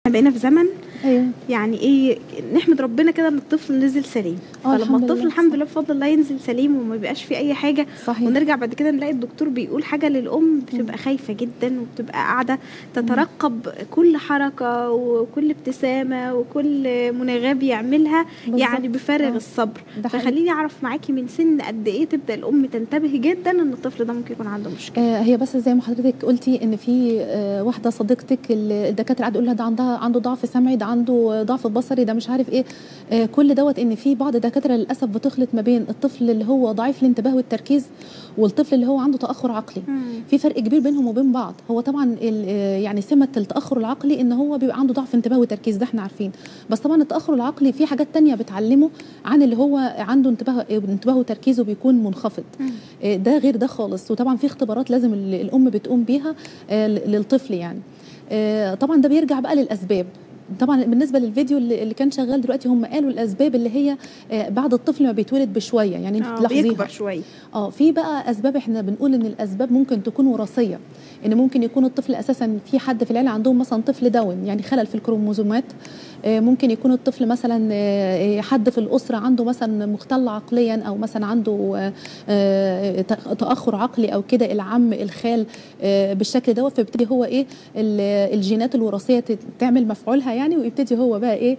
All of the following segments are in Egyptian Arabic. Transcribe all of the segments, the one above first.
بقينا في زمن ايوه يعني ايه نحمد ربنا كده ان الطفل نزل سليم اه فلما الحمد الطفل لله. الحمد لله بفضل الله ينزل سليم وما بيبقاش فيه اي حاجه صحيح ونرجع بعد كده نلاقي الدكتور بيقول حاجه للام بتبقى خايفه جدا وبتبقى قاعده تترقب كل حركه وكل ابتسامه وكل مناغاه بيعملها بالظبط. يعني بفارغ آه. الصبر ده حقيقي. فخليني اعرف معاكي من سن قد ايه تبدا الام تنتبه جدا ان الطفل ده ممكن يكون عنده مشكله آه، هي بس زي ما حضرتك قلتي ان في آه، واحده صديقتك ال- الدكاتره قاعده يقول لها ده عندها عنده ضعف سمعي ده عنده ضعف بصري ده مش عارف ايه آه، كل دوت ان في بعض الدكاتره للاسف بتخلط ما بين الطفل اللي هو ضعيف الانتباه والتركيز والطفل اللي هو عنده تاخر عقلي في فرق كبير بينهم وبين بعض هو طبعا ال- آه، يعني سمه التاخر العقلي ان هو بيبقى عنده ضعف انتباه وتركيز ده احنا عارفين بس طبعا التاخر العقلي في حاجات تانية بتعلمه عن اللي هو عنده انتباه انتباه وتركيزه بيكون منخفض آه، ده غير ده خالص وطبعا في اختبارات لازم ال- الام بتقوم بيها آه، ل- للطفل يعني آه، طبعا ده بيرجع بقى للاسباب طبعا بالنسبه للفيديو اللي اللي كان شغال دلوقتي هم قالوا الاسباب اللي هي آه، بعد الطفل ما بيتولد بشويه يعني انت آه، تلاحظيها بيكبر شويه اه في بقى اسباب احنا بنقول ان الاسباب ممكن تكون وراثيه ان ممكن يكون الطفل اساسا في حد في العيله عندهم مثلا طفل داون يعني خلل في الكروموزومات آه، ممكن يكون الطفل مثلا آه، آه، حد في الاسره عنده مثلا مختل عقليا او مثلا عنده آه، آه، ت- تاخر عقلي او كده العم الخال آه، بالشكل دوت فبيبتدي هو ايه ال- الجينات الوراثيه ت- تعمل مفعولها يعني ويبتدي هو بقى ايه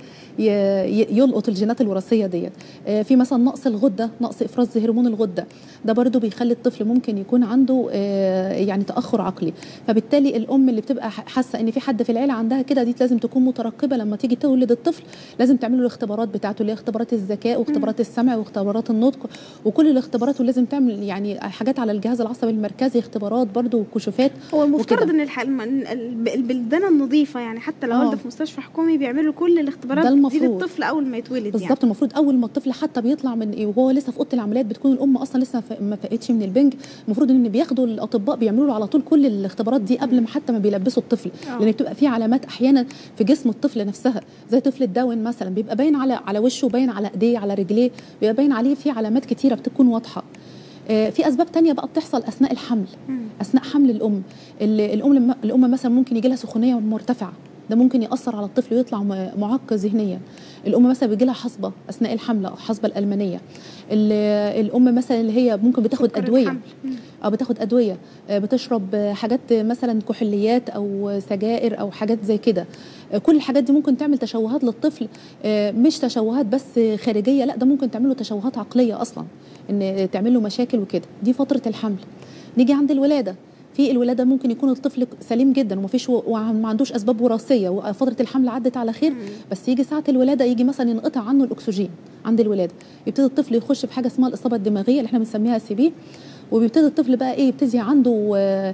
ي- ي- يلقط الجينات الوراثيه ديت آه، في مثلا نقص الغده نقص افراز هرمون الغده ده برضو بيخلي الطفل ممكن يكون عنده آه، يعني تاخر عقلي فبالتالي الام اللي بتبقى ح- حاسه ان في حد في العيله عندها كده دي لازم تكون مترقبه لما تيجي تولد الطفل لازم تعمل له الاختبارات بتاعته اللي هي اختبارات الذكاء واختبارات السمع واختبارات النطق وكل الاختبارات ولازم تعمل يعني حاجات على الجهاز العصبي المركزي اختبارات برضو وكشوفات هو المفترض وكده. ان الح... الم- ال- البلدان النظيفه يعني حتى لو آه. والده في مستشفى حكومي بيعملوا كل الاختبارات ده دي المفروض. للطفل اول ما يتولد يعني بالظبط المفروض اول ما الطفل حتى بيطلع من إيه وهو لسه في اوضه العمليات بتكون الام اصلا لسه ف- ما فاقتش من البنج المفروض ان بياخدوا الاطباء بيعملوا له على طول كل الاختبارات دي قبل ما حتى ما بيلبسوا الطفل آه. لان بتبقى في علامات احيانا في جسم الطفل نفسها زي طفل الداون مثلا بيبقى باين على على وشه باين على ايديه على رجليه بيبقى باين عليه في علامات كتيره بتكون واضحه آه، في اسباب تانية بقى بتحصل اثناء الحمل مم. اثناء حمل الام ال- الام لما الام مثلا ممكن يجي لها سخونيه مرتفعه ده ممكن ياثر على الطفل ويطلع م- معق ذهنيا الام مثلا بيجي لها حصبه اثناء الحمل أو الحصبه الالمانيه ال- الام مثلا اللي هي ممكن بتاخد سكر ادويه الحمل. مم. او بتاخد ادويه آه، بتشرب آه، حاجات مثلا كحوليات او سجائر او حاجات زي كده آه، كل الحاجات دي ممكن تعمل تشوهات للطفل آه، مش تشوهات بس خارجيه لا ده ممكن تعمل له تشوهات عقليه اصلا ان تعمل له مشاكل وكده دي فتره الحمل نيجي عند الولاده في الولاده ممكن يكون الطفل سليم جدا ومفيش وما عندوش اسباب وراثيه وفتره الحمل عدت على خير مم. بس يجي ساعه الولاده يجي مثلا ينقطع عنه الاكسجين عند الولاده يبتدي الطفل يخش في حاجه اسمها الاصابه الدماغيه اللي احنا بنسميها سي بي وبيبتدي الطفل بقى ايه يبتدي عنده آه،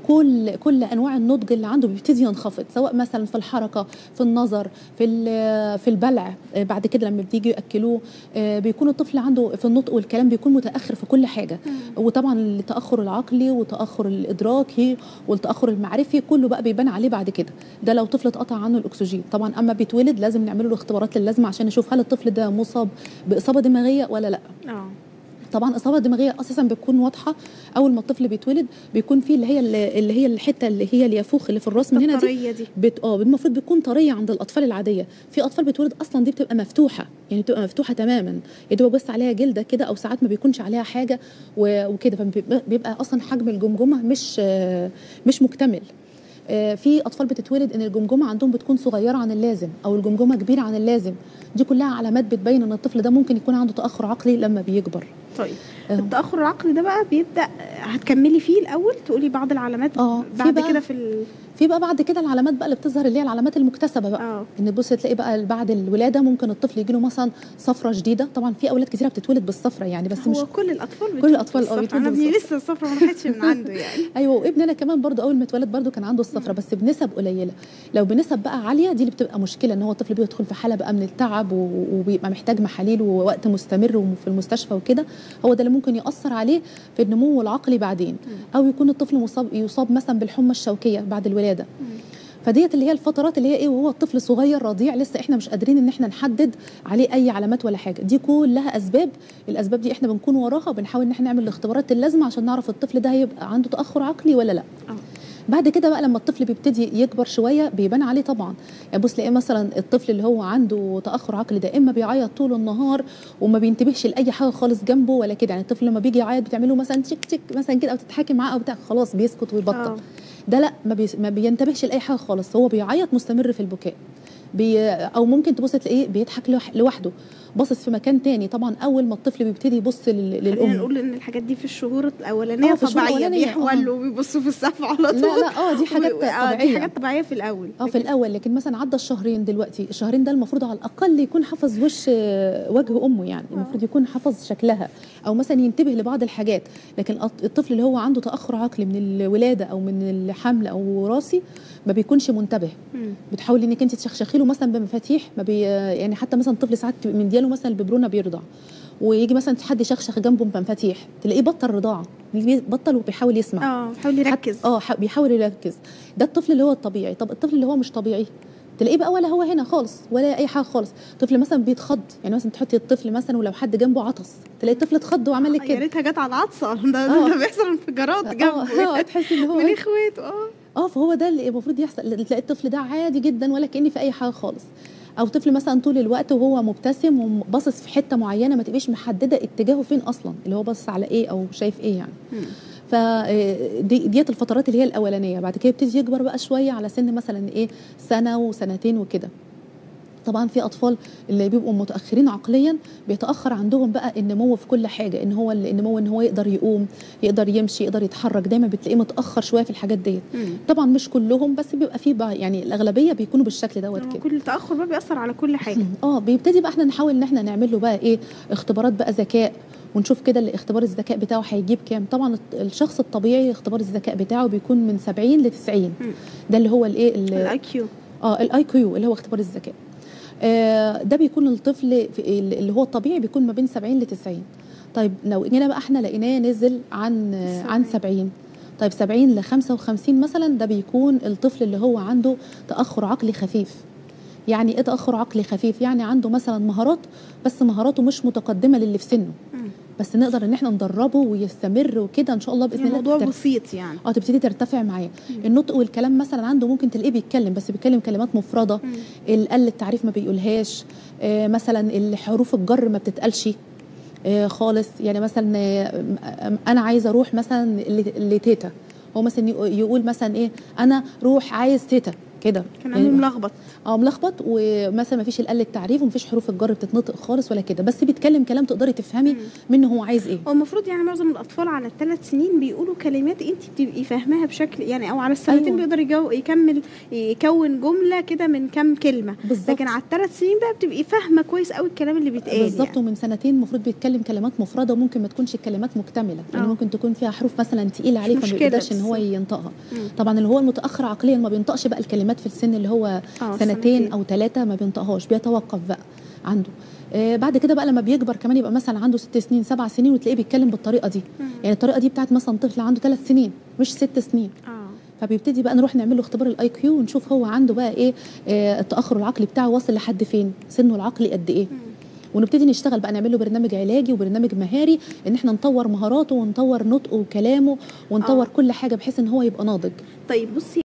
كل كل انواع النضج اللي عنده بيبتدي ينخفض سواء مثلا في الحركه في النظر في ال- في البلع آه، بعد كده لما بتيجي ياكلوه آه، بيكون الطفل عنده في النطق والكلام بيكون متاخر في كل حاجه وطبعا التاخر العقلي وتاخر الادراكي والتاخر المعرفي كله بقى بيبان عليه بعد كده ده لو طفل اتقطع عنه الاكسجين طبعا اما بيتولد لازم نعمل له اختبارات اللازمه عشان نشوف هل الطفل ده مصاب باصابه دماغيه ولا لا اه طبعا اصابه دماغيه اساسا بتكون واضحه اول ما الطفل بيتولد بيكون فيه اللي هي اللي هي الحته اللي هي اليافوخ اللي في الراس من هنا دي الطريه دي بت... اه المفروض بتكون طريه عند الاطفال العاديه في اطفال بتولد اصلا دي بتبقى مفتوحه يعني بتبقى مفتوحه تماما يا دوب بس عليها جلده كده او ساعات ما بيكونش عليها حاجه و... وكده فبيبقى بيبقى اصلا حجم الجمجمه مش آه، مش مكتمل آه، في اطفال بتتولد ان الجمجمه عندهم بتكون صغيره عن اللازم او الجمجمه كبيره عن اللازم دي كلها علامات بتبين ان الطفل ده ممكن يكون عنده تاخر عقلي لما بيكبر طيب آه. التاخر العقلي ده بقى بيبدا هتكملي فيه الاول تقولي بعض العلامات آه، في بعد بقى- كده في ال... في بقى بعد كده العلامات بقى اللي بتظهر اللي هي العلامات المكتسبه بقى اه ان تبص تلاقي بقى بعد الولاده ممكن الطفل يجي له مثلا صفرة شديده طبعا في اولاد كتيره بتتولد بالصفرة يعني بس مش هو كل الاطفال كل الأطفال، آه، بالصفرة. بيتولدوا انا ابني بالصفرة. لسه الصفرة ما راحتش من عنده يعني ايوه وابننا كمان برضو اول ما اتولد برضو كان عنده الصفرة بس بنسب قليله لو بنسب بقى عاليه دي اللي بتبقى مشكله ان هو الطفل بيدخل في حاله بقى من التعب و- وبيبقى محتاج محاليل ووقت مستمر وفي المستشفى وكده هو ده اللي ممكن ياثر عليه في النمو العقلي بعدين او يكون الطفل مصاب يصاب مثلا بالحمى الشوكيه بعد الولاده فديت اللي هي الفترات اللي هي ايه وهو الطفل صغير رضيع لسه احنا مش قادرين ان احنا نحدد عليه اي علامات ولا حاجه دي كلها اسباب الاسباب دي احنا بنكون وراها وبنحاول ان احنا نعمل الاختبارات اللازمه عشان نعرف الطفل ده هيبقى عنده تاخر عقلي ولا لا آه. بعد كده بقى لما الطفل بيبتدي يكبر شويه بيبان عليه طبعا يعني بص تلاقيه مثلا الطفل اللي هو عنده تاخر عقلي ده اما بيعيط طول النهار وما بينتبهش لاي حاجه خالص جنبه ولا كده يعني الطفل لما بيجي يعيط بتعمله مثلا تشك تشك مثلا كده او تتحاكي معاه او بتاع خلاص بيسكت ويبطل آه. ده لا ما, بي... ما بينتبهش لاي حاجه خالص هو بيعيط مستمر في البكاء بي... او ممكن تبص تلاقيه بيضحك لوح... لوحده باصص في مكان تاني طبعا اول ما الطفل بيبتدي يبص لل... خلينا للام نقول ان الحاجات دي في الشهور الاولانيه آه، في الشهور طبيعيه الأولانية، بيحولوا وبيبصوا في السقف على لا طول لا اه دي حاجات وب- آه، دي طبيعيه حاجات طبيعيه في الاول اه في الاول لكن مثلا عدى الشهرين دلوقتي الشهرين ده المفروض على الاقل يكون حفظ وش آه، وجه امه يعني المفروض يكون حفظ شكلها او مثلا ينتبه لبعض الحاجات لكن الأط- الطفل اللي هو عنده تاخر عقلي من الولاده او من الحمل او وراثي ما بيكونش منتبه مم. بتحاولي انك انت تشخشخي له مثلا بمفاتيح ما بي يعني حتى مثلا الطفل ساعات تبقي مدياله مثلا الببرونه بيرضع ويجي مثلا حد يشخشخ جنبه بمفاتيح تلاقيه بطل رضاعه بطل وبيحاول يسمع اه حاول يركز اه ح- بيحاول يركز ده الطفل اللي هو الطبيعي طب الطفل اللي هو مش طبيعي تلاقيه بقى ولا هو هنا خالص ولا اي حاجه خالص طفل مثلا بيتخض يعني مثلا تحطي الطفل مثلا ولو حد جنبه عطس تلاقي الطفل اتخض وعمل لك يا كده ريتها جت على العطسه ده, آه. ده بيحصل انفجارات اه جنبه اه تحسي ان هو من إيه؟ اخواته اه اه فهو ده اللي المفروض يحصل تلاقي الطفل ده عادي جدا ولا كأن في اي حاجه خالص او طفل مثلا طول الوقت وهو مبتسم وباصص في حته معينه ما تبقيش محدده اتجاهه فين اصلا اللي هو باصص على ايه او شايف ايه يعني مم. ف دي ديت الفترات اللي هي الاولانيه بعد كده يبتدي يكبر بقى شويه على سن مثلا ايه سنه وسنتين وكده طبعا في اطفال اللي بيبقوا متاخرين عقليا بيتاخر عندهم بقى النمو في كل حاجه ان هو النمو ان هو يقدر يقوم يقدر يمشي يقدر يتحرك دايما بتلاقيه متاخر شويه في الحاجات ديت مم. طبعا مش كلهم بس بيبقى فيه بقى يعني الاغلبيه بيكونوا بالشكل دوت هو كده كل تاخر بقى بيأثر على كل حاجه اه بيبتدي بقى احنا نحاول ان احنا نعمل له بقى ايه اختبارات بقى ذكاء ونشوف كده اللي اختبار الذكاء بتاعه هيجيب كام طبعا الت- الشخص الطبيعي اختبار الذكاء بتاعه بيكون من 70 ل 90 مم. ده اللي هو الايه ال- الاي كيو اه الاي كيو اللي هو اختبار الذكاء آه ده بيكون الطفل في اللي هو الطبيعي بيكون ما بين 70 ل 90 طيب لو جينا بقى احنا لقيناه نزل عن آه، عن 70 طيب 70 ل 55 مثلا ده بيكون الطفل اللي هو عنده تاخر عقلي خفيف يعني ايه تاخر عقلي خفيف يعني عنده مثلا مهارات بس مهاراته مش متقدمه للي في سنه مم. بس نقدر ان احنا ندربه ويستمر وكده ان شاء الله باذن يعني الله الموضوع تر- بسيط يعني اه تبتدي ترتفع معاه النطق والكلام مثلا عنده ممكن تلاقيه بيتكلم بس بيتكلم كلمات مفرده مم. القل التعريف ما بيقولهاش آه، مثلا الحروف الجر ما بتتقالش آه، خالص يعني مثلا آه، م- انا عايزه اروح مثلا ل- لتيتا هو مثلا يق- يقول مثلا ايه انا روح عايز تيتا كده كان يعني عنده ملخبط اه ملخبط ومثلا ما فيش القل التعريف ومفيش حروف الجر بتتنطق خالص ولا كده بس بيتكلم كلام تقدري تفهمي مم. منه هو عايز ايه هو المفروض يعني معظم الاطفال على الثلاث سنين بيقولوا كلمات انت بتبقي فاهماها بشكل يعني او على السنتين أيوة. بيقدر يجو يكمل يكون جمله كده من كام كلمه بالظبط لكن على الثلاث سنين بقى بتبقي فاهمه كويس قوي الكلام اللي بيتقال بالظبط يعني. ومن سنتين المفروض بيتكلم كلمات مفرده وممكن ما تكونش الكلمات مكتمله يعني آه. ممكن تكون فيها حروف مثلا تقيله عليه فما مشكلة بيقدرش ان بس. هو ينطقها مم. طبعا اللي هو المتاخر عقليا ما بينطقش بقى الكلمات في السن اللي هو آه، سنتين او ثلاثه ما بينطقهاش بيتوقف بقى عنده آه بعد كده بقى لما بيكبر كمان يبقى مثلا عنده ست سنين سبع سنين وتلاقيه بيتكلم بالطريقه دي مم. يعني الطريقه دي بتاعت مثلا طفل عنده ثلاث سنين مش ست سنين اه فبيبتدي بقى نروح نعمل له اختبار الاي كيو ونشوف هو عنده بقى ايه آه التاخر العقلي بتاعه واصل لحد فين سنه العقلي قد ايه مم. ونبتدي نشتغل بقى نعمل له برنامج علاجي وبرنامج مهاري ان احنا نطور مهاراته ونطور نطقه وكلامه ونطور آه. كل حاجه بحيث ان هو يبقى ناضج طيب بصي